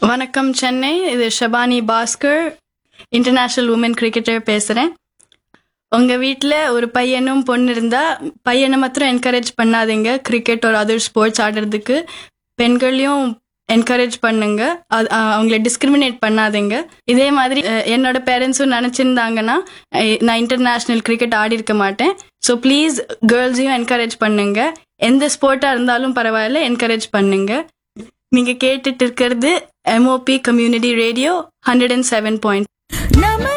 வணக்கம் சென்னை இது Shabani Bhaskar international woman cricketer பேசுகிறேன் உங்கள் வீட்டில் ஒரு பையனும் பொண்ணு இருந்தால் பையனை மாத்திரம் என்கரேஜ் பண்ணாதீங்க கிரிக்கெட் ஒரு அதர் ஸ்போர்ட்ஸ் ஆடுறதுக்கு பெண்களையும் என்கரேஜ் பண்ணுங்க அது- அஹ் அவங்கள டிஸ்கிரிமினேட் பண்ணாதீங்க இதே மாதிரி அஹ், என்னோட பேரண்ட்ஸும் நினச்சிருந்தாங்கன்னா நான் இன்டர்நேஷ்னல் கிரிக்கெட் ஆடி இருக்க மாட்டேன் ஸோ ப்ளீஸ் கேர்ள்ஸையும் என்கரேஜ் பண்ணுங்க எந்த ஸ்போர்ட்டாக இருந்தாலும் பரவாயில்ல என்கரேஜ் பண்ணுங்க நீங்க கேட்டுட்டு இருக்கிறது MOP community radio hundred and seven point நம்ம